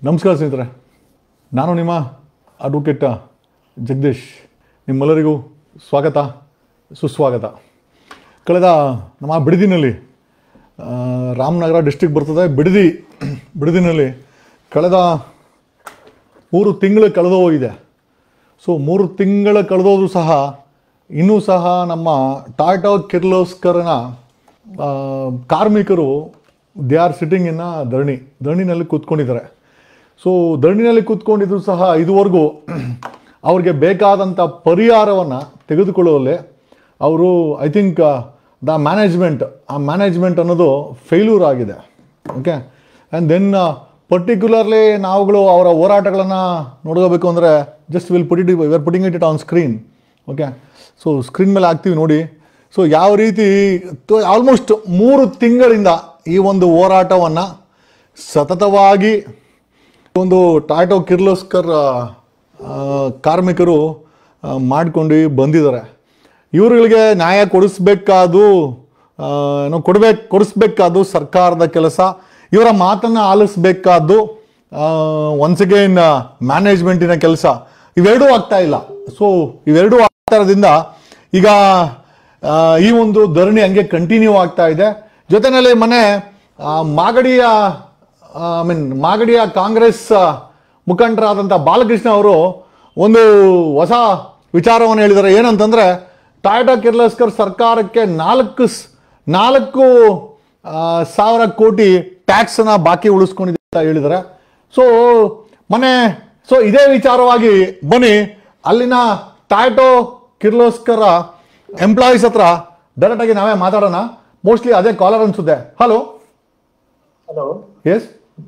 ನಮಸ್ಕಾರ ಸ್ನೇಹಿತರೆ ನಾನು ನಿಮ್ಮ ಅಡ್ವೊಕೇಟ್ ಜಗದೀಶ್ ನಿಮ್ಮೆಲ್ಲರಿಗೂ ಸ್ವಾಗತ ಸುಸ್ವಾಗತ ಕಳೆದ ನಮ್ಮ ಬಿಡದಿನಲ್ಲಿ ಆ, ರಾಮನಗರ ಡಿಸ್ಟಿಕ್ ಬರ್ತದೆ ಬಿಡದಿ ಬಿಡದಿನಲ್ಲಿ ಕಳೆದ ಮೂರು ತಿಂಗಳು ಕಳೆದು ಹೋಗಿದೆ ಸೊ ಮೂರು ತಿಂಗಳ ಕಳೆದೋದ್ರು ಸಹ ಇನ್ನೂ ಸಹ ನಮ್ಮ ಟಾಟಾ ಕಿರ್ಲೋಸ್ಕರನ ಆ, ಕಾರ್ಮಿಕರು ದೇ ಆರ್ ಸಿಟ್ಟಿಂಗ್ ಇನ್ನ ಧರಣಿ ಧರಣಿನಲ್ಲಿ ಕೂತ್ಕೊಂಡಿದ್ದಾರೆ ಸೊ ಧರಣಿನಲ್ಲಿ ಕೂತ್ಕೊಂಡಿದ್ರು ಸಹ ಇದುವರೆಗೂ ಅವ್ರಿಗೆ ಬೇಕಾದಂಥ ಪರಿಹಾರವನ್ನು ತೆಗೆದುಕೊಳ್ಳುವಲ್ಲಿ ಅವರು ಐ ಥಿಂಕ್ ದ ಮ್ಯಾನೇಜ್ಮೆಂಟ್ ಆ ಮ್ಯಾನೇಜ್ಮೆಂಟ್ ಅನ್ನೋದು ಫೇಲ್ಯೂರ್ ಆಗಿದೆ ಓಕೆ ಆ್ಯಂಡ್ ದೆನ್ ಪರ್ಟಿಕ್ಯುಲರ್ಲಿ ನಾವುಗಳು ಅವರ ಹೋರಾಟಗಳನ್ನು ನೋಡ್ಕೋಬೇಕು ಅಂದರೆ just will put it we are putting it it on screen okay so screen ಮೇಲೆ ಹಾಕ್ತೀವಿ ನೋಡಿ ಸೊ ಯಾವ ರೀತಿ ಆಲ್ಮೋಸ್ಟ್ ಮೂರು ತಿಂಗಳಿಂದ ಈ ಒಂದು ಹೋರಾಟವನ್ನು ಸತತವಾಗಿ ಒಂದು ಟಾಟೋ ಕಿರ್ಲೋಸ್ಕರ್ ಆ, ಕಾರ್ಮಿಕರು ಮಾಡ್ಕೊಂಡು ಬಂದಿದ್ದಾರೆ ಇವ್ರುಗಳಿಗೆ ನ್ಯಾಯ ಕೊಡಿಸ್ಬೇಕಾದು ಆ, ಏನೋ ಕೊಡ್ಬೇಕು ಕೊಡಿಸ್ಬೇಕಾದ್ದು ಸರ್ಕಾರದ ಕೆಲಸ ಇವರ ಮಾತನ್ನು ಆಲಿಸ್ಬೇಕಾದ್ದು ಒನ್ಸ್ ಅಗೇನ್ ಮ್ಯಾನೇಜ್ಮೆಂಟಿನ ಕೆಲಸ ಇವೆರಡೂ ಆಗ್ತಾ ಇಲ್ಲ ಸೊ ಇವೆರಡೂ ಆಗ್ತಾ ಇರೋದ್ರಿಂದ ಈಗ ಆ, ಈ ಒಂದು ಧರಣಿ ಹಂಗೆ ಕಂಟಿನ್ಯೂ ಆಗ್ತಾ ಇದೆ ಜೊತೆಯಲ್ಲಿ ಮನೆ ಆ, ಮಾಗಡಿಯ ಐ ಮೀನ್ ಮಾಗಡಿಯ ಕಾಂಗ್ರೆಸ್ ಆ, ಮುಖಂಡರಾದಂಥ ಬಾಲಕೃಷ್ಣ ಅವರು ಒಂದು ಹೊಸ ವಿಚಾರವನ್ನು ಹೇಳಿದ್ದಾರೆ ಏನಂತಂದ್ರೆ ಟಾಟಾ ಕಿರ್ಲಸ್ಕರ್ ಸರ್ಕಾರಕ್ಕೆ ನಾಲ್ಕು ಸ್- ನಾಲ್ಕು ಆ, ಸಾವಿರ ಕೋಟಿ ಟ್ಯಾಕ್ಸನ್ನ ಬಾಕಿ ಉಳಿಸ್ಕೊಂಡಿದೆ ಅಂತ ಹೇಳಿದ್ದಾರೆ ಸೊ ಮನೆ ಸೊ ಇದೇ ವಿಚಾರವಾಗಿ ಬನ್ನಿ ಅಲ್ಲಿನ ಟಾಟೋ ಕಿರ್ಲೋಸ್ಕರ ಎಂಪ್ಲಾಯೀಸ್ ಹತ್ರ ಡೈರೆಕ್ಟ್ ಆಗಿ ನಾವೇ ಮಾತಾಡೋಣ ಮೋಸ್ಟ್ಲಿ ಅದೇ ಕಾಲರ್ ಅನ್ಸುತ್ತೆ ಹಲೋ ಹಲೋ ಎಸ್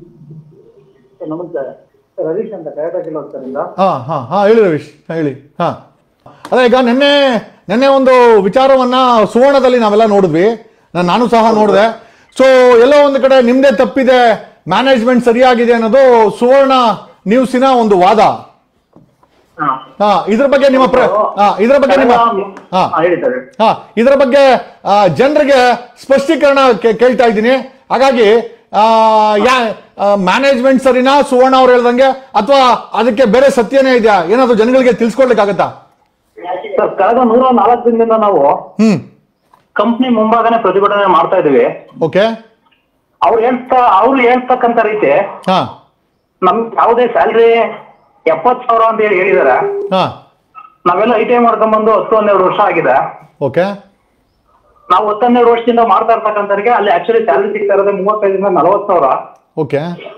ಸರ್ ನಮಸ್ತೆ ಸರ್ ಹರೀಶ್ ಅಂತ ಕರೆಕ್ಟ್ ಆಗಿಲ್ಲ ಸರಿಂದ ಹಾ ಹಾ ಹಾ ಹೇಳಿ ರವೀಶ್ ಹಾ, ಹೇಳಿ ಹಾ ಅದೇ ಈಗ ನಿನ್ನೆ ನಿನ್ನೆ ಒಂದು ವಿಚಾರವನ್ನ ಸುವರ್ಣದಲ್ಲಿ ನಾವೆಲ್ಲ ನೋಡಿದ್ವಿ ನಾನ್- ನಾನು ಸಹ ನೋಡಿದೆ ಸೊ ಎಲ್ಲೋ ಒಂದು ಕಡೆ ನಿಮ್ದೇ ತಪ್ಪಿದೆ ಮ್ಯಾನೇಜ್ಮೆಂಟ್ ಸರಿಯಾಗಿದೆ ಅನ್ನೋದು ಸುವರ್ಣ ನ್ಯೂಸಿನ ಒಂದು ವಾದ ಹಾ ಇದ್ರ ಬಗ್ಗೆ ನಿಮ್ಮ ಪ್ರ ಹಾ ಇದ್ರ ಬಗ್ಗೆ ನಿಮ್ಮ ಹಾ ಹೇಳಿ ಸರ್ ಹಾ ಇದರ ಬಗ್ಗೆ ಜನರಿಗೆ ಸ್ಪಷ್ಟೀಕರಣ ಕೇ- ಕೇಳ್ತಾ ಇದ್ದೀನಿ ಹಾಗಾಗಿ ಆ, ಯಾ ಮ್ಯಾನೇಜ್ಮೆಂಟ್ ಸರಿನಾ ಸುವರ್ಣ ಅವ್ರು ಹೇಳ್ದಂಗೆ ಅಥವಾ ಅದಕ್ಕೆ ಬೇರೆ ಸತ್ಯನೇ ಇದೆಯಾ ಏನಾದ್ರು ಜನಗಳಿಗೆ ತಿಳ್ಸ್ಕೊಡ್ಲಿಕ್ಕಾಗತ್ತಾ ಸರ್ ಕಳೆದ ನೂರ ನಾಲ್ಕು ದಿನದಿಂದ ನಾವು ಹ್ಮ್ ಕಂಪ್ನಿ ಮುಂಭಾಗನೆ ಪ್ರತಿಭಟನೆ ಮಾಡ್ತಾ ಇದೀವಿ ಓಕೆ ಅವ್ರು ಹೇಳ್ತಾ ಅವ್ರು ಹೇಳ್ತಕ್ಕಂತ ರೀತಿ ಹಾ ನಮ್ಗೆ ಯಾವುದೇ ಸ್ಯಾಲ್ರಿ ಎಪ್ಪತ್ ಸಾವಿರ ಅಂತ ಹೇಳಿ ಹೇಳಿದಾರೆ ಹಾ ನಾವೆಲ್ಲ ಐ ಟಿ ಐ ಮಾಡ್ಕೊಂಡ್ಬಂದು ಹತ್ತು ಹನ್ನೆರಡು ವರ್ಷ ಆಗಿದೆ ಓಕೆ ನಾವು ಹತ್ತು ಹನ್ನೆರಡು ವರ್ಷದಿಂದ ಮಾಡ್ತಾ ಇರ್ತಕ್ಕಂಥವ್ರಿಗೆ ಅಲ್ಲಿ ಆಕ್ಚುಲಿ ಸ್ಯಾಲ್ರಿ ಸಿಗ್ತಾ ಇರೋದೇ ಮೂವತ್ತೈದರಿಂದ ನಲವತ್ತು ಸಾವಿರ ಓಕೆ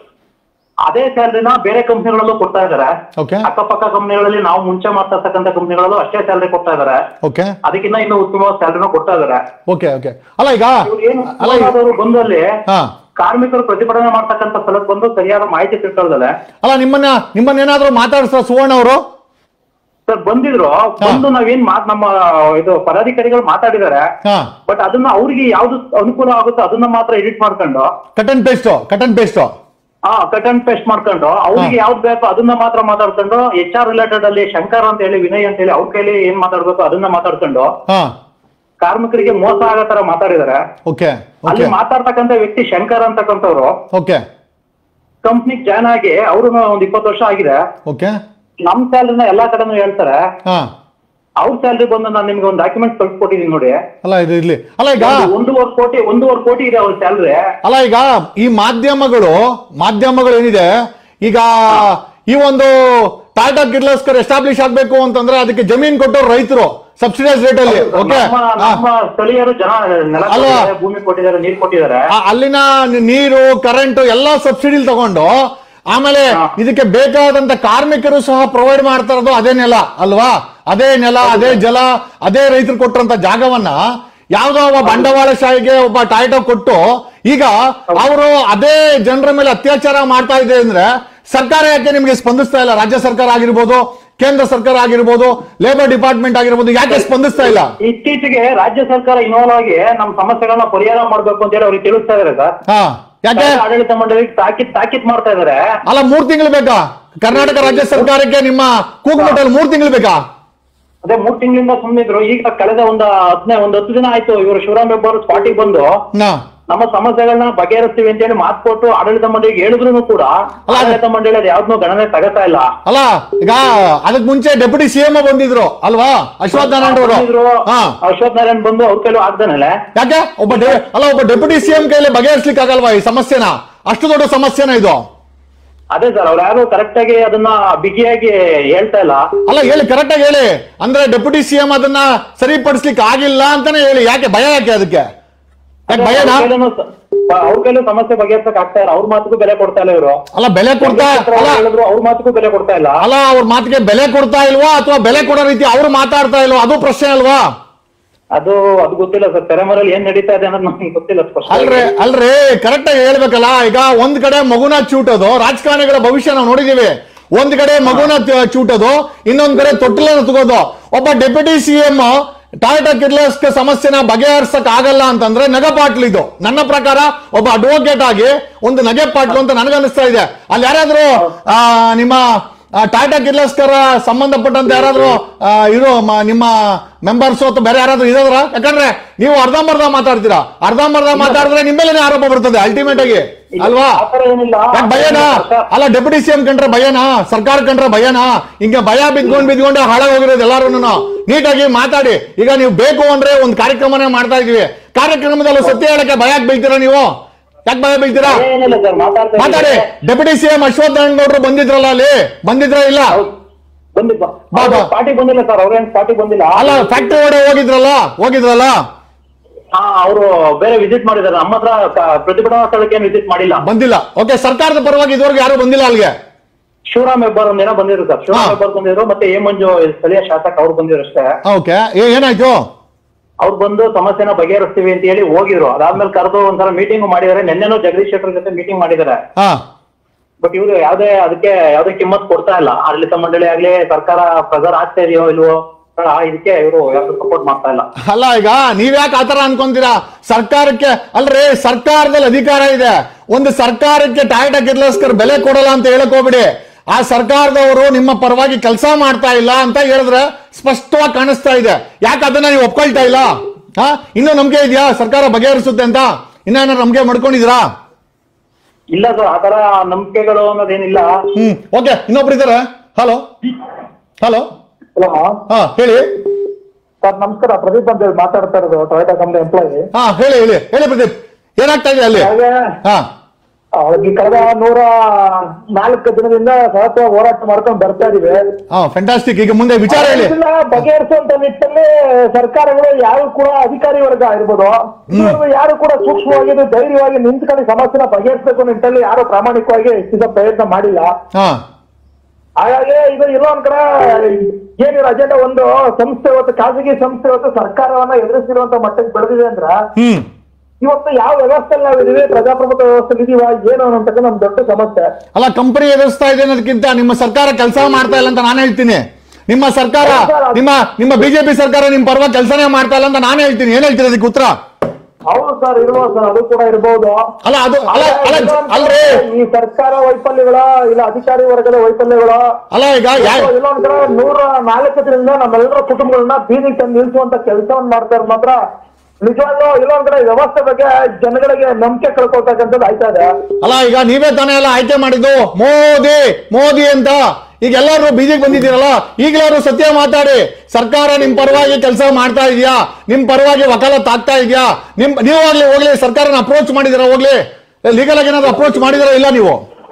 ಅದೇ ಸ್ಯಾಲ್ರಿನ ಬೇರೆ ಕಂಪ್ನಿಗಳಲ್ಲೂ ಕೊಡ್ತಾ ಇದಾರೆ ಓಕೆ ಅಕ್ಕಪಕ್ಕ ಕಂಪ್ನಿಗಳಲ್ಲಿ ನಾವು ಮುಂಚೆ ಮಾಡ್ತಾ ಇರ್ತಕ್ಕಂಥ ಕಂಪ್ನಿಗಳಲ್ಲೂ ಅಷ್ಟೇ ಸ್ಯಾಲ್ರಿ ಕೊಡ್ತಾ ಇದಾರೆ ಓಕೆ ಅದಕ್ಕಿಂತ ಇನ್ನೂ ಉತ್ತಮವಾದ ಸ್ಯಾಲ್ರಿನ ಕೊಡ್ತಾ ಇದಾರೆ ಓಕೆ ಓಕೆ ಅಲ್ಲ ಈಗ ಇವ್ರು ಏನು ಅಲ್ಲ ಈಗ- ಸುವರ್ಣದವರು ಬಂದು ಅಲ್ಲಿ ಹಾ ಕಾರ್ಮಿಕರು ಪ್ರತಿಭಟನೆ ಮಾಡ್ತಕ್ಕಂಥ ಸ್ಥಳಕ್ಕೆ ಬಂದು ಸರಿಯಾದ ಮಾಹಿತಿ ತಿಳ್ಕೊಳ್ದಲೆ ಅಲ್ಲ ನಿಮ್ಮನ್ನ ನಿಮ್ಮನ್ನ ಏನಾದ್ರು ಮಾತಾಡ್ಸ ಸುವರ್ಣ ಅವರು ಸರ್ ಬಂದಿದ್ರು ಬಂದು ನಾವೇನ್ ಮಾತ್ ನಮ್ಮ ಇದು ಪದಾಧಿಕಾರಿಗಳು ಮಾತಾಡಿದಾರೆ ಹಾ ಬಟ್ ಅದನ್ನ ಅವ್ರಿಗೆ ಯಾವ್ದು ಅನುಕೂಲ ಆಗುತ್ತೋ ಅದನ್ನ ಮಾತ್ರ ಎಡಿಟ್ ಮಾಡ್ಕೊಂಡು cut and paste cut and paste ಆ ಕಟ್ ಅಂಡ್ ಪೇಸ್ಟ್ ಮಾಡ್ಕೊಂಡು ಅವ್ರಿಗೆ ಯಾವ್ದು ಬೇಕೋ ಅದನ್ನ ಮಾತ್ರ ಮಾತಾಡ್ಕೊಂಡು ಎಚ್ ಆರ್ ರಿಲೇಟೆಡ್ ಅಲ್ಲಿ ಶಂಕರ್ ಅಂತ ಹೇಳಿ ವಿನಯ್ ಅಂತ ಹೇಳಿ ಅವ್ರ ಕೈಲಿ ಏನ್ ಮಾತಾಡ್ಬೇಕು ಅದನ್ನ ಮಾತಾಡ್ಕೊಂಡು ಹಾ ಕಾರ್ಮಿಕರಿಗೆ ಮೋಸ ಆಗೋ ತರ ಮಾತಾಡಿದಾರೆ ಓಕೆ ಅಲ್ಲಿ ಓಕೆ ಮಾತಾಡ್ತಕ್ಕಂಥ ವ್ಯಕ್ತಿ ಶಂಕರ್ ಅಂತಕ್ಕಂಥವ್ರು ಓಕೆ ಕಂಪ್ನಿಗ್ ಜಾಯ್ನ್ ಆಗಿ ಅವ್ರು ಒಂದ್ ಇಪ್ಪತ್ತು ವರ್ಷ ಆಗಿದೆ ಓಕೆ ನಮ್ ಸ್ಯಾಲ್ರಿನ ಎಲ್ಲಾ ಕಡೆನೂ ಹೇಳ್ತಾರೆ ಹಾ ಅವ್ರ ಸ್ಯಾಲ್ರಿ ಬಂದು ನಾನು ನಿಮ್ಗೆ ಒಂದು ಡಾಕ್ಯುಮೆಂಟ್ ಕಳ್ಸಿಕೊಟ್ಟಿದ್ದೀನಿ ನೋಡಿ ಅಲ್ಲ ಇದು ಇರ್ಲಿ ಅಲ್ಲ ಈಗ ಒಂದು ಒಂದೂವರೆ ಕೋಟಿ ಒಂದೂವರೆ ಕೋಟಿ ಇದೆ ಅವ್ರ ಸ್ಯಾಲ್ರಿ ಅಲ್ಲ ಈಗ ಈ ಮಾಧ್ಯಮಗಳು ಮಾಧ್ಯಮಗಳು ಏನಿದೆ ಈಗ ಈ ಒಂದು ಟಾಟಾ ಕಿರ್ಲಸ್ಕರ್ ಎಸ್ಟಾಬ್ಲಿಷ್ ಆಗ್ಬೇಕು ಅಂತಂದ್ರೆ ಅದಕ್ಕೆ ಜಮೀನ್ ಕೊಟ್ಟವ್ರು ರೈತರು ಸಬ್ಸಿಡೈಸ್ ರೇಟ್ ಅಲ್ಲಿ ಓಕೆ ನಮ್ಮ ನಮ್ಮ ಸ್ಥಳೀಯರು ಜನ ನೆಲ ಅಲ್ವಾ? ಕೊಟ್ಟಿದ್ದಾರೆ, ಭೂಮಿ ಕೊಟ್ಟಿದ್ದಾರೆ ನೀರು ಕೊಟ್ಟಿದ್ದಾರೆ ಅಲ್ಲಿನ ನಿ- ನೀರು ಕರೆಂಟ್ ಎಲ್ಲಾ ಸಬ್ಸಿಡಿ ತಗೊಂಡು ಆಮೇಲೆ ಹಾ. ಇದಕ್ಕೆ ಬೇಕಾದಂತ ಕಾರ್ಮಿಕರು ಸಹ ಪ್ರೊವೈಡ್ ಮಾಡ್ತಾ ಇರೋದು ಅದೇ ನೆಲ ಅಲ್ವಾ ಅದೇ ನೆಲ ಅದೇ ಜಲ ಅದೇ ರೈತರು ಕೊಟ್ಟರಂತ ಜಾಗವನ್ನ ಯಾವ್ದೋ ಒಬ್ಬ ಬಂಡವಾಳಶಾಹಿಗೆ ಒಬ್ಬ ಟಾಯ್ಟೋ ಕೊಟ್ಟು ಈಗ ಅವರು ಅದೇ ಜನರ ಮೇಲೆ ಅತ್ಯಾಚಾರ ಮಾಡ್ತಾ ಇದೆ ಅಂದ್ರೆ ಸರ್ಕಾರ ಯಾಕೆ ನಿಮಗೆ ಸ್ಪಂದಿಸ್ತಾ ಇಲ್ಲ ರಾಜ್ಯ ಸರ್ಕಾರ ಆಗಿರ್ಬೋದು ಕೇಂದ್ರ ಸರ್ಕಾರ ಆಗಿರ್ಬೋದು ಲೇಬರ್ ಡಿಪಾರ್ಟ್ಮೆಂಟ್ ಆಗಿರ್ಬೋದು ಯಾಕೆ ಸ್ಪಂದಿಸ್ತಾ ಇಲ್ಲ ಇತ್ತೀಚೆಗೆ ರಾಜ್ಯ ಸರ್ಕಾರ ಇನ್ವಾಲ್ವ್ ಆಗಿ ನಮ್ಮ ಸಮಸ್ಯೆಗಳನ್ನ ಪರಿಹಾರ ಮಾಡ್ಬೇಕು ಅಂತ ಹೇಳಿ ಅವ್ರಿಗೆ ತಿಳಿಸ್ತಾ ಇದಾರೆ ಸರ್ ಹಾ ಯಾಕೆ ಆಡಳಿತ ಮಂಡಳಿಗೆ ತಾಕೀತ್ ತಾಕೀತ್ ಮಾಡ್ತಾ ಇದಾರೆ ಅಲ್ಲ ಮೂರ್ ತಿಂಗಳು ಬೇಕಾ ಕರ್ನಾಟಕ ರಾಜ್ಯ ಸರ್ಕಾರಕ್ಕೆ ನಿಮ್ಮ ಕೂಗುಮಟ್ಟಲ್ಲಿ ಮೂರ್ ತಿಂಗಳು ಬೇಕಾ ಅದೇ ಮೂರ್ ತಿಂಗಳಿಂದ ಸುಮ್ಮನಿದ್ರು ಈಗ ಕಳೆದ ಒಂದ್ ಹತ್ತನೇ ಒಂದ್ ಹತ್ತು ದಿನ ಆಯ್ತು ಇವರು ಶಿವರಾಮ್ ಹೆಬ್ಬಾರ್ ಸ್ಪಾಟಿಗೆ ಬಂದು ನಾ ನಮ್ಮ ಸಮಸ್ಯೆಗಳನ್ನ ಬಗೆಹರಿಸ್ತೀವಿ ಅಂತ ಹೇಳಿ ಮಾತು ಕೊಟ್ಟು ಆಡಳಿತ ಮಂಡಳಿಗೆ ಹೇಳಿದ್ರು ಕೂಡ ಅಲ್ಲ, ಅದು- ಆಡಳಿತ ಮಂಡಳಿ ಅದು ಯಾವ್ದನ್ನೂ ಗಣನೆ ತಗೋತಾ ಇಲ್ಲ ಅಲ್ಲ ಈಗ ಅದಕ್ ಮುಂಚೆ ಡೆಪ್ಯೂಟಿ ಸಿಎಂ ಬಂದಿದ್ರು ಅಲ್ವಾ ಅಶ್ವಥ್ ನಾರಾಯಣ ಬಂದಿದ್ರು, ಅವರು ಹಾ ಅಶ್ವಥ್ ನಾರಾಯಣ್ ಬಂದು ಅವ್ರ ಕೈಲೂ ಆಗ್ದಾನಲ್ಲ ಯಾಕೆ ಒಬ್ಬ ಡೆ- ಅಲ್ಲ ಒಬ್ಬ ಡೆಪ್ಯೂಟಿ ಸಿಎಂ ಕೈಲಿ ಬಗೆಹರಿಸ್ಲಿಕ್ಕೆ ಆಗಲ್ವಾ ಈ ಸಮಸ್ಯೆನ ಅಷ್ಟು ದೊಡ್ಡ ಸಮಸ್ಯೆನ ಇದು ಅದೇ ಸರ್ ಅವ್ರು ಯಾರು ಕರೆಕ್ಟ್ ಆಗಿ ಅದನ್ನ ಬಿಗಿಯಾಗಿ ಹೇಳ್ತಾ ಇಲ್ಲ ಅಲ್ಲ ಹೇಳಿ ಕರೆಕ್ಟ್ ಆಗಿ ಹೇಳಿ ಅಂದ್ರೆ ಡೆಪ್ಯೂಟಿ ಸಿಎಂ ಅದನ್ನ ಸರಿಪಡಿಸ್ಲಿಕ್ಕೆ ಆಗಿಲ್ಲ ಅಂತಾನೆ ಹೇಳಿ ಯಾಕೆ ಭಯ ಯಾಕೆ ಅದಕ್ಕೆ ಯಾಕೆ ಭಯನಾ ಅವ್ರ ಕೈಲೂನು ಸ- ಅವ್ರ ಕೈಲೂ ಸಮಸ್ಯೆ ಬಗೆಹರ್ಸಕ್ ಆಗ್ತಾ ಇಲ್ಲ ಅವ್ರ ಮಾತಿಗೂ ಬೆಲೆ ಕೊಡ್ತಾ ಇಲ್ಲ ಇವರು ಅಲ್ಲ ಬೆಲೆ ಕೊಡ್ತಾ ಅಲ್ಲ ಹೇಳಿದ್ರು ಅವ್ರ ಮಾತಿಗೂ ಬೆಲೆ ಕೊಡ್ತಾ ಇಲ್ಲ ಅಲ್ಲ ಅವ್ರ ಮಾತಿಗೆ ಬೆಲೆ ಕೊಡ್ತಾ ಇಲ್ವಾ ಅಥವಾ ಬೆಲೆ ಕೊಡೋ ರೀತಿ ಅವ್ರು ಮಾತಾಡ್ತಾ ಇಲ್ವಾ ಅದು ಪ್ರಶ್ನೆ ಅಲ್ವಾ ಅದು ಅದು ಗೊತ್ತಿಲ್ಲ ಸರ್ ತೆರೆಮರೆಯಲ್ಲಿ ಏನ್ ನಡೀತಾ ಇದೆ ಅನ್ನೋದು ನಮ್ಗೆ ಗೊತ್ತಿಲ್ಲ ಸ್ಪಷ್ಟ ಅಲ್ರಿ ಅಲ್ರಿ ಕರೆಕ್ಟ್ ಆಗಿ ಹೇಳ್ಬೇಕಲ್ಲ ಈಗ ಒಂದ್ ಕಡೆ ಮಗುನ ಚೂಟೋದು ರಾಜಕಾರಣಿಗಳ ಭವಿಷ್ಯ ನಾವು ನೋಡಿದೀವಿ ಒಂದ್ ಕಡೆ ಮಗುನ ತ- ಚೂಟೋದು ಇನ್ನೊಂದ್ ಕಡೆ ತೊಟ್ಟಿಲನ್ನ ತಗೋದು ಒಬ್ಬ ಡೆಪ್ಯೂಟಿ ಸಿಎಂ ಟಾಯ್ಟಾ ಕಿರ್ಲಸ್ಕ ಸಮಸ್ಯೆನ ಬಗೆಹರಿಸಕ್ ಆಗಲ್ಲ ಅಂತಂದ್ರೆ ನಗಪಾಟ್ಲು ಇದು ನನ್ನ ಪ್ರಕಾರ ಒಬ್ಬ ಅಡ್ವೊಕೇಟ್ ಆಗಿ ಒಂದು ನಗೆ ಪಾಟ್ಲು ಅಂತ ನನಗನ್ನಿಸ್ತಾ ಇದೆ ಅಲ್ಲಿ ಯಾರಾದ್ರೂ ಆ, ನಿಮ್ಮ ಆ, ಟಾಟಾ ಕಿರ್ಲಸ್ಕರ ಸಂಬಂಧಪಟ್ಟಂತೆ ಯಾರಾದ್ರೂ ಆ, ಇರೋ ಮ- ನಿಮ್ಮ ಮೆಂಬರ್ಸ್ ಅಥವಾ ಬೇರೆ ಯಾರಾದ್ರೂ ಇದಾದ್ರ ಯಾಕಂದ್ರೆ ನೀವು ಅರ್ಧಂಬರ್ಧ ಮಾತಾಡ್ತೀರಾ ಅರ್ಧಂಬರ್ಧ ಮಾತಾಡಿದ್ರೆ ನಿಮ್ಮ ಮೇಲೆ ಆರೋಪ ಬರ್ತದೆ ಅಲ್ಟಿಮೇಟ್ ಆಗಿ ಅಲ್ವಾ ಆತರ ಏನಿಲ್ಲ ಯಾಕೆ ಭಯನಾ ಅಲ್ಲ ಡೆಪ್ಯೂಟಿ ಸಿಎಂ ಕಂಡ್ರೆ ಭಯನಾ ಸರ್ಕಾರ ಕಂಡ್ರೆ ಭಯನಾ ಹಿಂಗೆ ಭಯ ಬಿದ್ಕೊಂಡ್ ಬಿದ್ಕೊಂಡು ಹಾಳಾಗೋಗಿರೋದು ಎಲ್ಲಾರು ನೀಟಾಗಿ ಮಾತಾಡಿ ಈಗ ನೀವು ಬೇಕು ಅಂದ್ರೆ ಒಂದು ಕಾರ್ಯಕ್ರಮನೇ ಮಾಡ್ತಾ ಇದೀವಿ ಕಾರ್ಯಕ್ರಮದಲ್ಲಿ ಸತ್ಯ ಹೇಳಕ್ಕೆ ಭಯ ಬೀಳ್ತೀರಾ ನೀವು ಯಾಕೆ ಭಯ ಬೀಳ್ತೀರಾ ಏನಿಲ್ಲ ಸರ್ ಮಾತಾಡ್ತಾ ಮಾತಾಡಿ ಇದ್ದೀವಿ. ಡೆಪ್ಯೂಟಿ ಸಿಎಂ ಅಶ್ವಥ್ ನಾರಾಯಣಗೌಡರು ಬಂದಿದ್ರಲ್ಲ ಅಲ್ಲಿ ಬಂದಿದ್ರ ಇಲ್ಲ ಹೌದ್. ಬಂದಿದ್ದ ಬಾ, ಬಾ. ಪಾರ್ಟಿ ಬಂದಿಲ್ಲ ಸರ್ ಅವ್ರೇನ್ ಪಾರ್ಟಿ ಬಂದಿಲ್ಲ ಅಲ್ಲ ಫ್ಯಾಕ್ಟರಿ ಒಡೆ ಹೋಗಿದ್ರಲ್ಲ ಹೋಗಿದ್ರಲ್ಲ ಹಾ ಅವರು ಬೇರೆ ವಿಸಿಟ್ ಮಾಡಿದಾರೆ ನಮ್ಮ ಹತ್ರ ಕ- ಪ್ರತಿಭಟನಾ ಸ್ಥಳಕ್ಕೆ ಏನ್ ವಿಸಿಟ್ ಮಾಡಿಲ್ಲ ಬಂದಿಲ್ಲ ಓಕೆ ಸರ್ಕಾರದ ಪರವಾಗಿ ಇದುವರೆಗೂ ಯಾರು ಬಂದಿಲ್ಲ ಅಲ್ಲಿಗೆ ಶಿವರಾಮ್ ಹೆಬ್ಬಾರ್ ಒಂದೇನೋ ಬಂದಿದ್ರು ಸರ್ ಶಿವರಾಮ್ ಹಾ. ಹೆಬ್ಬಾರ್ ಬಂದಿದ್ರು ಮತ್ತೆ ಎ ಮಂಜು ಸ್ಥಳೀಯ ಶಾಸಕ ಅವ್ರು ಬಂದಿದ್ರು ಅಷ್ಟೇ ಓಕೆ ಏನಾಯ್ತು ಅವ್ರು ಬಂದು ಸಮಸ್ಯೆನ ಬಗೆಹರಿಸ್ತೀವಿ ಅಂತ ಹೇಳಿ ಹೋಗಿದ್ರು ಅದಾದ್ಮೇಲೆ ಕರೆದು ಒಂದ್ಸಲ ಮೀಟಿಂಗ್ ಮಾಡಿದಾರೆ ನಿನ್ನೆನೂ ಜಗದೀಶ್ ಶೆಟ್ಟರ್ ಜೊತೆ ಮೀಟಿಂಗ್ ಮಾಡಿದ್ದಾರೆ ಹಾ ಬಟ್ ಇವ್ರು ಯಾವ್ದೇ ಅದಕ್ಕೆ ಯಾವ್ದೇ ಕಿಮ್ಮತ್ ಕೊಡ್ತಾ ಇಲ್ಲ ಆಡಳಿತ ಮಂಡಳಿ ಆಗ್ಲಿ ಸರ್ಕಾರ ಪ್ರೆಸರ್ ಆಗ್ತಾ ಇದೆಯೋ ಇಲ್ವೋ ಆ, ಇದಕ್ಕೆ ಇವರು ಯಾವ್ದು ಸಪೋರ್ಟ್ ಮಾಡ್ತಾ ಇಲ್ಲ ಅಲ್ಲ ಈಗ ನೀವ್ಯಾಕೆ ಆತರ ಅನ್ಕೊಂತೀರಾ ಸರ್ಕಾರಕ್ಕೆ ಅಲ್ರಿ ಸರ್ಕಾರದಲ್ಲಿ ಅಧಿಕಾರ ಇದೆ ಒಂದು ಸರ್ಕಾರಕ್ಕೆ ಟಾಯ್ಟಾ ಕಿರ್ಲಸ್ಕರ್ ಬೆಲೆ ಕೊಡಲ್ಲ ಅಂತ ಹೇಳಕ್ ಹೋಗ್ಬಿಡಿ ಆ ಸರ್ಕಾರದವರು ನಿಮ್ಮ ಪರವಾಗಿ ಕೆಲಸ ಮಾಡ್ತಾ ಇಲ್ಲ ಅಂತ ಹೇಳಿದ್ರೆ ಸ್ಪಷ್ಟವಾಗಿ ಕಾಣಿಸ್ತಾ ಇದೆ ಯಾಕೆ ಅದನ್ನ ನೀವು ಒಪ್ಕೊಳ್ತಾ ಇಲ್ಲ ಹಾ ಇನ್ನೂ ನಂಬಿಕೆ ಇದೆಯಾ ಸರ್ಕಾರ ಬಗೆಹರಿಸುತ್ತೆ ಅಂತ ಇನ್ನ ಏನಾರು ನಂಬಿಕೆ ಮಾಡ್ಕೊಂಡಿದ್ದೀರಾ ಇಲ್ಲ ಸರ್ ಆತರ ನಂಬಿಕೆಗಳು ಅನ್ನೋದೇನಿಲ್ಲ ಹ್ಮ್ ಓಕೆ ಇನ್ನೊಬ್ರು ಇದಾರೆ ಹಲೋ ಹಲೋ ಹಲೋ ಹಾ ಹೇಳಿ ಸರ್ ನಮಸ್ಕಾರ ಪ್ರದೀಪ್ ಅಂತ ಹೇಳಿ ಮಾತಾಡ್ತಾ ಇರೋದು ಟೊಯೋಟಾ ಕಂಪ್ನಿ ಎಂಪ್ಲಾಯಿ ಹಾ ಹೇಳಿ ಹೇಳಿ ಹೇಳಿ ಪ್ರದೀಪ್ ಏನಾಗ್ತಾ ಇದೆ ಅಲ್ಲಿ ಹಾಗೆ ಹಾ ಈ ಕಳೆದ ನೂರ ನಾಲ್ಕು ದಿನದಿಂದ ಸತತವಾಗಿ ಹೋರಾಟ ಮಾಡ್ಕೊಂಡು ಬರ್ತಾ ಇದೀವಿ ಹಾ ಫ್ಯಾಂಟಾಸ್ಟಿಕ್ ಈಗ ಮುಂದೆ ವಿಚಾರ ಹೇಳಿ ಇದನ್ನ ಬಗೆಹರಿಸುವಂತ ನಿಟ್ಟಿನಲ್ಲಿ ಸರ್ಕಾರಗಳು ಯಾರು ಕೂಡ ಅಧಿಕಾರಿ ವರ್ಗ ಇರ್ಬೋದು ಇದುವರೆಗೂ ಯಾರು ಕೂಡ ಸೂಕ್ಷ್ಮವಾಗಿ ಇದು ಧೈರ್ಯವಾಗಿ ನಿಂತ್ಕೊಂಡು ಸಮಸ್ಯೆನ ಬಗೆಹರಿಸಬೇಕು ನಿಟ್ಟಿನಲ್ಲಿ ಯಾರು ಪ್ರಾಮಾಣಿಕವಾಗಿ ಹೆಚ್ಚಿದ ಪ್ರಯತ್ನ ಮಾಡಿಲ್ಲ ಹಾ ಹಾಗಾಗಿ ಇದು ಇರೋ ಒಂದ್ ಕಡೆ ಏನಿರೋ ಅಜೆಂಡಾ ಒಂದು ಸಂಸ್ಥೆ ಇವತ್ತು ಖಾಸಗಿ ಸಂಸ್ಥೆ ಇವತ್ತು ಸರ್ಕಾರವನ್ನ ಎದುರಿಸಿರುವಂತ ಮಟ್ಟಕ್ಕೆ ಬೆಳೆದಿದೆ ಅಂದ್ರ ಹ್ಮ್ ಇವತ್ತು ಯಾವ ವ್ಯವಸ್ಥೆಯಲ್ಲಿ ನಾವು ಇದೀವಿ ಪ್ರಜಾಪ್ರಭುತ್ವ ವ್ಯವಸ್ಥೆ ಇದೀವ ಏನು ಅನ್ನೋಂಥದ್ದು ನಮ್ ದೊಡ್ಡ ಸಮಸ್ಯೆ ಅಲ್ಲ ಕಂಪನಿ ಎದುರಿಸ್ತಾ ಇದೆ ಅನ್ನೋದಕ್ಕಿಂತ ನಿಮ್ಮ ಸರ್ಕಾರ ಕೆಲಸ ಮಾಡ್ತಾ ಇಲ್ಲ ಅಂತ ನಾನು ಹೇಳ್ತೀನಿ ನಿಮ್ಮ ಸರ್ಕಾರ ನಿಮ್ಮ ನಿಮ್ಮ ಬಿಜೆಪಿ ಸರ್ಕಾರ ನಿಮ್ ಪರವಾಗಿ ಕೆಲಸನೇ ಮಾಡ್ತಾ ಇಲ್ಲ ಅಂತ ನಾನು ಹೇಳ್ತೀನಿ ಏನ್ ಹೇಳ್ತೀರಿ ಅದಕ್ಕೆ ಉತ್ತರ ಹೌದು ಸರ್ ಇರ್ಬೋದು ಸರ್ ಅದು ಕೂಡ ಇರ್ಬೋದು ಅಲ್ಲ ಅದು ಅಲ್ಲ ಅಲ್ಲ ಅಲ್ರಿ ಈ ಸರ್ಕಾರ ವೈಫಲ್ಯಗಳ ಇಲ್ಲ ಅಧಿಕಾರಿ ವರ್ಗದ ವೈಫಲ್ಯಗಳು ಅಲ್ಲ ಈಗ ಯಾ- ಇಲ್ಲೊಂದ್ ಕಡೆ ನೂರ ನಾಲ್ಕರಿಂದ ನಮ್ಮೆಲ್ಲರ ಕುಟುಂಬಗಳನ್ನ ಬೀದಿಗೆ ತಂದು ನಿಲ್ಸುವಂತ ಕೆಲಸವನ್ನ ಮಾಡ್ತಾರೆ ಮಾತ್ರ ನಿಜವಾಗ್ಲೂ ಇಲ್ಲೊಂದ್ ಕಡೆ ವ್ಯವಸ್ಥೆ ಬಗ್ಗೆ ಜನಗಳಿಗೆ ನಂಬಿಕೆ ಕಳ್ಕೊಳ್ತಕ್ಕಂಥದ್ದು ಆಯ್ತಾ ಇದೆ ಅಲ್ಲ ಈಗ ನೀವೇ ತಾನೇ ಎಲ್ಲ ಆಯ್ಕೆ ಮಾಡಿದ್ದು ಮೋದಿ ಮೋದಿ ಅಂತ ಈಗ ಎಲ್ಲರೂ ಬಿಜೆಪಿ ಬಂದಿದ್ದೀರಲ್ಲ ಈಗಲಾದ್ರು ಸತ್ಯ ಮಾತಾಡಿ ಸರ್ಕಾರ ನಿಮ್ ಪರವಾಗಿ ಕೆಲಸ ಮಾಡ್ತಾ ಇದೆಯಾ ನಿಮ್ ಪರವಾಗಿ ವಕಾಲತ್ ಆಗ್ತಾ ಇದೆಯಾ ನಿಮ್ ನೀವು ಹೋಗ್ಲಿ ಹೋಗ್ಲಿ ಸರ್ಕಾರನ ಅಪ್ರೋಚ್ ಮಾಡಿದಿರಾ ಹೋಗ್ಲಿ ಲೀಗಲ್ ಆಗಿ ಏನಾದ್ರು ಅಪ್ರೋಚ್ ಮಾಡಿದಿರಾ ಇಲ್ಲ ನೀವು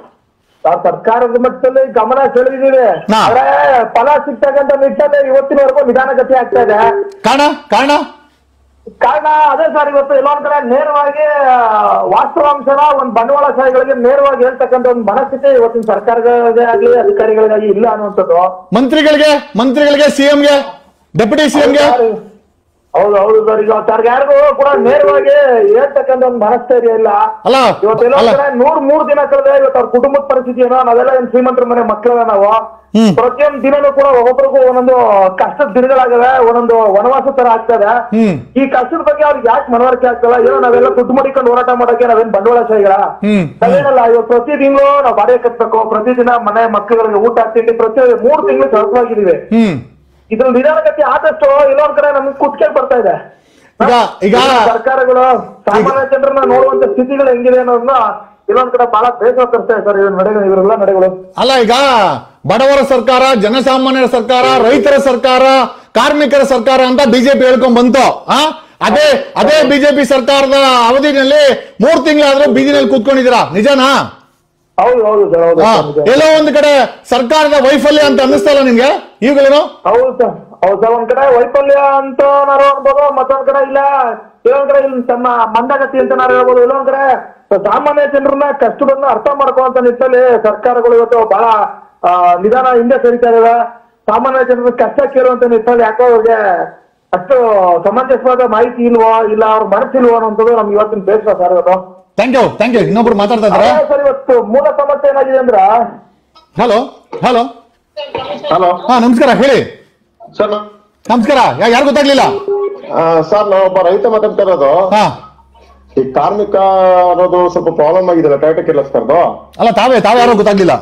ಆ ಸರ್ಕಾರದ ಮಟ್ಟದಲ್ಲಿ ಗಮನ ಸೆಳೆದಿದ್ದೀವಿ ಹಾ. ಆದ್ರೆ ಫಲ ಸಿಗ್ತಕ್ಕಂಥ ನಿಟ್ಟಲ್ಲಿ ಇವತ್ತಿನವರೆಗೂ ನಿಧಾನಗತಿ ಆಗ್ತಾ ಇದೆ ಕಾರಣ ಕಾರಣ ಕಾರಣ ಅದೇ ಸರ್ ಇವತ್ತು ಎಲ್ಲೊಂದ್ ಕಡೆ ನೇರವಾಗಿ ಆ, ವಾಸ್ತವಾಂಶನ ಒಂದ್ ಬಂಡವಾಳಶಾಹಿಗಳಿಗೆ ನೇರವಾಗಿ ಹೇಳ್ತಕ್ಕಂಥ ಒಂದು ಮನಸ್ಥಿತಿ ಇವತ್ತಿನ ಸರ್ಕಾರಗಳಿಗೆ ಆಗ್ಲಿ ಅಧಿಕಾರಿಗಳಿಗಾಗಿ ಇಲ್ಲ ಅನ್ನುವಂಥದ್ದು ಮಂತ್ರಿಗಳಿಗೆ ಮಂತ್ರಿಗಳಿಗೆ ಸಿಎಂಗೆ ಡೆಪ್ಯೂಟಿ ಸಿಎಂಗೆ ಹೌದು ಹೌದು ಸರ್ ಈಗ ಸರ್ಗೆ ಯಾರಿಗೂ ಕೂಡ ನೇರವಾಗಿ ಹೇಳ್ತಕ್ಕಂಥ ಒಂದು ಮನಸ್ಥೈರ್ಯ ಇಲ್ಲ ಅಲ್ಲ ಇವತ್ತು ಎಲ್ಲೊಂದ್ ಅಲ್ಲ ಕಡೆ ನೂರ್ ಮೂರ್ ದಿನ ಕಳೆದ ಇವತ್ತು ಅವ್ರ ಕುಟುಂಬದ ಪರಿಸ್ಥಿತಿ ಏನೋ ನಾವೆಲ್ಲ ಏನ್ ಶ್ರೀಮಂತರ ಮನೆ ಮಕ್ಕಳ ನಾವು ಹ್ಮ್. ಪ್ರತಿಯೊಂದು ದಿನನೂ ಕೂಡ ಒಬ್ಬೊಬ್ರಿಗೂ ಒಂದೊಂದು ಕಷ್ಟದ ದಿನಗಳಾಗವೆ ಒಂದೊಂದು ವನವಾಸ ತರ ಆಗ್ತದೆ ಹ್ಮ್ ಈ ಕಷ್ಟದ ಬಗ್ಗೆ ಅವ್ರಿಗೆ ಯಾಕೆ ಮನವರಿಕೆ ಆಗ್ತಲ್ಲ ಏನೋ ನಾವೆಲ್ಲ ದುಡ್ಡು ಮಾಡಿಕೊಂಡು ಹೋರಾಟ ಮಾಡಕ್ಕೆ ನಾವೇನ್ ಬಂಡವಾಳಶಾಹಿಗಳ ಹ್ಮ್. ನಾವೇನಲ್ಲ ಇವತ್ತು ಪ್ರತಿ ತಿಂಗಳು ನಾವು ಬಾಡಿಗೆ ಕಟ್ಬೇಕು ಪ್ರತಿದಿನ ಮನೆ ಮಕ್ಕಳಿಗೆ ಊಟ ತಿಂಡಿ ಪ್ರತಿ ಮೂರು ತಿಂಗಳು ಸತತವಾಗಿದೀವಿ ಹ್ಮ್ ಇದ್ರ ನಿಧಾನಗತಿ ಆದಷ್ಟು ಇನ್ನೊಂದ್ ಕಡೆ ನಮ್ಗೆ ಕುತ್ಕೆ ಬರ್ತಾ ಇದೆ ಈಗ ಈಗ ಸರ್ಕಾರಗಳು ಸಾಮಾನ್ಯ ಜನರನ್ನ ನೋಡುವಂತ ಸ್ಥಿತಿಗಳು ಹೆಂಗಿದೆ ಅನ್ನೋದನ್ನ ಇನ್ನೊಂದ್ ಕಡೆ ಬಹಳ ಬೇಸರ ತರ್ತಾ ಸರ್ ಇವ್ರ ನಡೆ ಇವರೆಲ್ಲ ನಡೆಗಳು ಅಲ್ಲ ಈಗ ಬಡವರ ಸರ್ಕಾರ ಜನಸಾಮಾನ್ಯರ ಸರ್ಕಾರ ರೈತರ ಸರ್ಕಾರ ಕಾರ್ಮಿಕರ ಸರ್ಕಾರ ಅಂತ ಬಿಜೆಪಿ ಹೇಳ್ಕೊಂಡ್ ಬಂತು ಆ ಅದೇ ಅದೇ ಬಿಜೆಪಿ ಸರ್ಕಾರದ ಅವಧಿನಲ್ಲಿ ಮೂರ್ ತಿಂಗಳಾದ್ರೂ ಬೀದಿನಲ್ಲಿ ಕೂತ್ಕೊಂಡಿದ್ದೀರಾ ನಿಜನಾ ಹೌದು ಹೌದು ಸರ್ ಹೌದು ಆ, ಸರ್, ನಿಜ. ಎಲ್ಲೋ ಒಂದ್ ಕಡೆ ಸರ್ಕಾರದ ವೈಫಲ್ಯ ಅಂತ ಅನ್ನಿಸ್ತಲ್ಲ ನಿಮ್ಗೆ ಈಗಲೇನು ಹೌದು ಸರ್ ಹೌದು ಸರ್ ಒಂದ್ ಕಡೆ ವೈಫಲ್ಯ ಅಂತ ನಾರು ಅನ್ಬೋದು ಮತ್ತೊಂದ್ ಕಡೆ ಇಲ್ಲ ಇನ್ನೊಂದ್ ಕಡೆ ಇಲ್ಲಿ ತಮ್ಮ ಮಂದಗತಿ ಅಂತ ನಾರು ಹೇಳ್ಬೋದು ಇನ್ನೊಂದ್ ಕಡೆ ಸಾಮಾನ್ಯ ಜನರನ್ನ ಕಷ್ಟಗಳನ್ನ ಅರ್ಥ ಮಾಡ್ಕೊಳ್ಳುವಂತ ನಿಟ್ಟಿನಲ್ಲಿ ಸರ್ಕಾರಗಳು ಇವತ್ತು ಬಹಳ ಆ, ನಿಧಾನ ಹಿಂದೆ ಸರಿತಾ ಇದಾವೆ ಸಾಮಾನ್ಯ ಜನರ ಕಷ್ಟ ಕೇಳುವಂತ ನಿಟ್ಟಿನಲ್ಲಿ ಯಾಕೋ ಅವ್ರಿಗೆ ಅಷ್ಟು ಸಮಂಜಸವಾದ ಮಾಹಿತಿ ಇಲ್ವೋ ಇಲ್ಲ ಅವ್ರ ಮನಸ್ಸಿಲ್ವೋ ಅನ್ನೋದು ನಮ್ಗೆ ಇವತ್ತಿನ ಬೇಸರ ಸರ್ ಇವತ್ತು ಥ್ಯಾಂಕ್ ಯು ಥ್ಯಾಂಕ್ ಯು ಇನ್ನೊಬ್ರು ಮಾತಾಡ್ತಾ ಇದ್ದಾರೆ ಅದೇ ಸರ್ ಇವತ್ತು ಮೂಲ ಸಮಸ್ಯೆ ಏನಾಗಿದೆ ಅಂದ್ರ ಹಲೋ ಹಲೋ ಹಲೋ ಹಾ ನಮಸ್ಕಾರ ಹೇಳಿ ಸರ್ ನಮಸ್ಕಾರ ಯಾ- ಯಾರು ಗೊತ್ತಾಗ್ಲಿಲ್ಲ ಸರ್ ನಾವೊಬ್ಬ ರೈತ ಮಾತಾಡ್ತಾ ಇರೋದು ಹಾ ಈ ಕಾರ್ಮಿಕ ಅನ್ನೋದು ಸ್ವಲ್ಪ ಪ್ರಾಬ್ಲಮ್ ಆಗಿದೆ ಟೈಟ ಕಿರ್ಲಸ್ಕರ್ದು ಅಲ್ಲ ತಾವೇ ತಾವೇ ಯಾರೋ ಗೊತ್ತಾಗ್ಲಿಲ್ಲ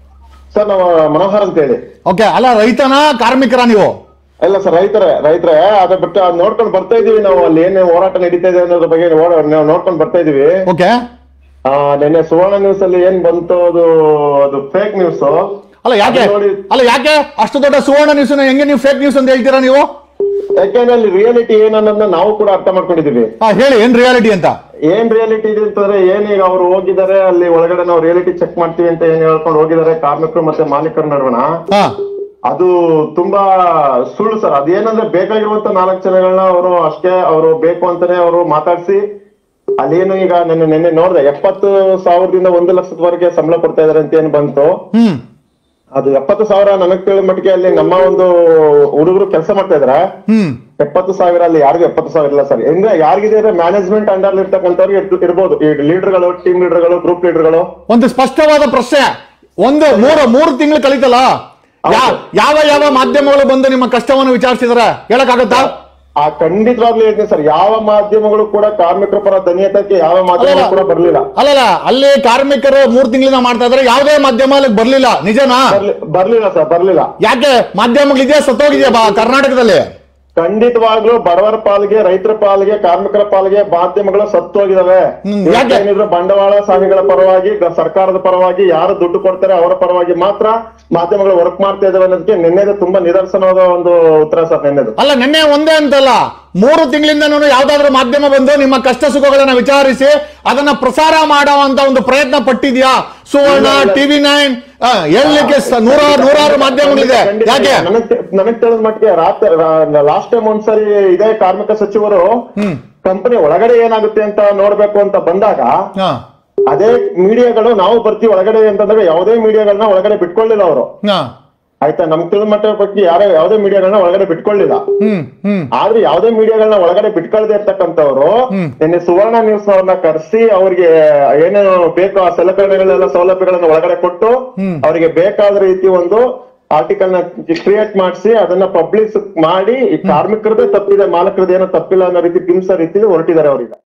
ಸರ್ ನಾವು ಮನೋಹರ್ ಅಂತ ಹೇಳಿ ಓಕೆ ಅಲ್ಲ ರೈತನ ಕಾರ್ಮಿಕರ ನೀವು ಇಲ್ಲ ಸರ್ ರೈತರೇ ರೈತರೇ ಅದ್ರ ಬಿಟ್ಟು ಅದ್ ನೋಡ್ಕೊಂಡು ಬರ್ತಾ ಇದೀವಿ ನಾವು ಅಲ್ಲಿ ಏನೇ ಹೋರಾಟ ನಡೀತಾ ಇದೆ ಅನ್ನೋದ್ರ ಬಗ್ಗೆ ಓಡ- ನಾವು ನೋಡ್ಕೊಂಡು ಬರ್ತಾ ಇದೀವಿ ಓಕೆ ಆ ನಿನ್ನೆ ಸುವರ್ಣ ನ್ಯೂಸ್ ಅಲ್ಲಿ ಏನ್ ಬಂತು ಅದು ಅದು ಫೇಕ್ ನ್ಯೂಸ್ ಅಲ್ಲ ಯಾಕೆ ನೋಡಿ ಅಲ್ಲ ಯಾಕೆ ಅಷ್ಟು ದೊಡ್ಡ ಸುವರ್ಣ ನ್ಯೂಸ್ ಹೆಂಗೆ ನೀವು ಫೇಕ್ ನ್ಯೂಸ್ ಅಂತ ಹೇಳ್ತೀರಾ ನೀವು ಯಾಕೆಂದ್ರೆ ಅಲ್ಲಿ ರಿಯಾಲಿಟಿ ಏನನ್ನೋದನ್ನ ನಾವು ಕೂಡ ಅರ್ಥ ಮಾಡ್ಕೊಂಡಿದೀವಿ ಹಾ ಹೇಳಿ ಏನ್ ರಿಯಾಲಿಟಿ ಅಂತ ಏನ್ ರಿಯಾಲಿಟಿ ಇದೆ ಅಂತಂದ್ರೆ ಏನ್ ಈಗ ಅವ್ರು ಹೋಗಿದ್ದಾರೆ ಅಲ್ಲಿ ಒಳಗಡೆ ನಾವು ರಿಯಾಲಿಟಿ ಚೆಕ್ ಮಾಡ್ತೀವಿ ಅಂತ ಏನ್ ಹೇಳ್ಕೊಂಡು ಹೋಗಿದ್ದಾರೆ ಕಾರ್ಮಿಕರು ಮತ್ತೆ ಮಾಲೀಕರ ನಡುವಣ ಹಾ ಅದು ತುಂಬಾ ಸುಳ್ಳು ಸರ್ ಅದೇನಂದ್ರೆ ಬೇಕಾಗಿರುವಂತ ನಾಲ್ಕು ಜನಗಳನ್ನ ಅವರು ಅಷ್ಟೇ ಅವರು ಬೇಕು ಅಂತಾನೆ ಅವರು ಮಾತಾಡ್ಸಿ ಅಲ್ಲೇನು ಈಗ ನೆನ್ನೆ ನೆನ್ನೆ ನೋಡ್ದೆ ಎಪ್ಪತ್ತು ಸಾವಿರದಿಂದ ಒಂದು ಲಕ್ಷದವರೆಗೆ ಸಂಬಳ ಕೊಡ್ತಾ ಇದಾರೆ ಅಂತ ಏನ್ ಬಂತು ಹ್ಮ್ ಅದು ಎಪ್ಪತ್ತು ಸಾವಿರ ನನಗ್ ತಿಳಿದ ಮಟ್ಟಿಗೆ ಅಲ್ಲಿ ನಮ್ಮ ಒಂದು ಹುಡುಗರು ಕೆಲಸ ಮಾಡ್ತಾ ಇದಾರೆ ಹ್ಮ್ ಎಪ್ಪತ್ತು ಸಾವಿರ ಅಲ್ಲಿ ಯಾರಿಗೂ ಎಪ್ಪತ್ತು ಸಾವಿರ ಇಲ್ಲ ಸರ್ ಅಂದ್ರೆ ಯಾರಿಗಿದೆ ಮ್ಯಾನೇಜ್ಮೆಂಟ್ ಅಂಡರ್ ಇರ್ತಕ್ಕಂಥವ್ರಿಗೆ ಇರ್ತ- ಇರ್ಬೋದು ಈ ಲೀಡರ್ಗಳು ಟೀಮ್ ಲೀಡರ್ಗಳು ಗ್ರೂಪ್ ಲೀಡರ್ಗಳು ಒಂದು ಸ್ಪಷ್ಟವಾದ ಪ್ರಶ್ನೆ ಒಂದು ಮೂರು ಮೂರು ತಿಂಗಳು ಕಳೀತಲ್ಲ ಯಾ- ಯಾವ ಯಾವ ಮಾಧ್ಯಮಗಳು ಬಂದು ನಿಮ್ಮ ಕಷ್ಟವನ್ನು ವಿಚಾರಿಸಿದಾರೆ ಹೇಳಕ್ಕಾಗತ್ತಾ ಆ ಖಂಡಿತವಾಗ್ಲೂ ಹೇಳ್ತೀನಿ ಸರ್ ಯಾವ ಮಾಧ್ಯಮಗಳು ಕೂಡ ಕಾರ್ಮಿಕರ ಪರ ದನಿಯತಕ್ಕೆ ಯಾವ ಮಾಧ್ಯಮಗಳು ಕೂಡ ಬರ್ಲಿಲ್ಲ ಅಲ್ಲಲ್ಲ ಅಲ್ಲಿ ಕಾರ್ಮಿಕರು ಮೂರ್ ತಿಂಗಳಿಂದ ಮಾಡ್ತಾ ಇದಾರೆ ಯಾವುದೇ ಮಾಧ್ಯಮ ಅಲ್ಲಿಗೆ ಬರ್ಲಿಲ್ಲ ನಿಜನಾ ಬರ್ಲಿ- ಬರ್ಲಿಲ್ಲ ಸರ್ ಬರ್ಲಿಲ್ಲ ಯಾಕೆ ಮಾಧ್ಯಮಗಳಿದೆಯಾ ಸತ್ತೋಗಿದೆಯಾ ಬಾ- ಕರ್ನಾಟಕದಲ್ಲಿ ಖಂಡಿತವಾಗ್ಲೂ ಬಡವರ ಪಾಲಿಗೆ ರೈತರ ಪಾಲಿಗೆ ಕಾರ್ಮಿಕರ ಪಾಲಿಗೆ ಮಾಧ್ಯಮಗಳು ಸತ್ತು ಹೋಗಿದಾವೆ ಹ್ಮ್, ಯಾಕೆ? ಏನಿದ್ರು ಬಂಡವಾಳ ಸ್ವಾಮಿಗಳ ಪರವಾಗಿ ಗ- ಸರ್ಕಾರದ ಪರವಾಗಿ ಯಾರು ದುಡ್ಡು ಕೊಡ್ತಾರೆ ಅವರ ಪರವಾಗಿ ಮಾತ್ರ ಮಾಧ್ಯಮಗಳು ವರ್ಕ್ ಮಾಡ್ತಾ ಇದಾವೆ ಅನ್ನೋದಕ್ಕೆ ನಿನ್ನೆದು ತುಂಬಾ ನಿದರ್ಶನವಾದ ಒಂದು ಉತ್ತರ ಸರ್ ನಿನ್ನೆದು ಅಲ್ಲ ನಿನ್ನೆ ಒಂದೇ ಅಂತಲ್ಲ ಮೂರು ತಿಂಗಳಿಂದ ಯಾವ್ದಾದ್ರು ಮಾಧ್ಯಮ ಬಂದು ನಿಮ್ಮ ಕಷ್ಟ ಸುಖಗಳನ್ನ ವಿಚಾರಿಸಿ ಅದನ್ನ ಪ್ರಸಾರ ಮಾಡುವಂತ ಒಂದು ಪ್ರಯತ್ನ ಪಟ್ಟಿದ್ಯಾ ಸುವರ್ಣ ಇಲ್ಲ, ಇಲ್ಲ. ಟಿವಿ ನೈನ್ ಹೇಳಲಿಕ್ಕೆ ನೂರಾರು ನೂರಾರು ಮಾಧ್ಯಮಗಳಿದೆ ಖಂಡಿತ. ಯಾಕೆ ನನಗ್ ತಿ- ನನಗ್ ತಿಳಿದ ಮಟ್ಟಿಗೆ ರಾತ್ರಿ ಲಾಸ್ಟ್ ಟೈಮ್ ಒಂದ್ಸರಿ ಇದೇ ಕಾರ್ಮಿಕ ಸಚಿವರು ಹ್ಮ್ ಕಂಪನಿ ಒಳಗಡೆ ಏನಾಗುತ್ತೆ ಅಂತ ನೋಡ್ಬೇಕು ಅಂತ ಬಂದಾಗ ಹಾ ಅದೇ ಮೀಡಿಯಾಗಳು ನಾವು ಬರ್ತೀವಿ ಒಳಗಡೆ ಅಂತಂದಾಗ ಯಾವುದೇ ಮೀಡಿಯಾಗಳನ್ನ ಒಳಗಡೆ ಬಿಟ್ಕೊಳ್ಳಿಲ್ಲ ಅವರು ಹಾ ಆಯ್ತಾ ನಮ್ಗೆ ತಿಳಿದ ಮಟ್ಟ ಬಗ್ಗೆ ಯಾರೇ ಯಾವುದೇ ಮೀಡಿಯಾಗಳನ್ನ ಒಳಗಡೆ ಬಿಟ್ಕೊಳ್ಳಿಲ್ಲ ಹ್ಮ್ ಹ್ಮ್ ಆದ್ರೆ ಯಾವುದೇ ಮೀಡಿಯಾಗಳನ್ನ ಒಳಗಡೆ ಬಿಟ್ಕೊಳ್ಳದೆ ಇರ್ತಕ್ಕಂಥವ್ರು ಹ್ಮ್. ನಿನ್ನೆ ಸುವರ್ಣ ನ್ಯೂಸ್ ಅವ್ರನ್ನ ಕರೆಸಿ ಅವ್ರಿಗೆ ಏನೇನು ಬೇಕು ಆ ಸಲಕರಣೆಗಳೆಲ್ಲ ಸೌಲಭ್ಯಗಳನ್ನ ಒಳಗಡೆ ಕೊಟ್ಟು ಹ್ಮ್. ಅವರಿಗೆ ಬೇಕಾದ ರೀತಿ ಒಂದು ಆರ್ಟಿಕಲ್ ನ ಕ್ರಿಯೇಟ್ ಮಾಡಿಸಿ ಅದನ್ನ ಪಬ್ಲಿಷ್ ಮಾಡಿ ಈ ಕಾರ್ಮಿಕರದೇ ತಪ್ಪಿದೆ ಮಾಲಕರದ್ದು ಏನೋ ತಪ್ಪಿಲ್ಲ ಅನ್ನೋ ರೀತಿ ಬಿಂಸ ರೀತಿ ಹೊರಟಿದ್ದಾರೆ ಅವ್ರಿಗೆ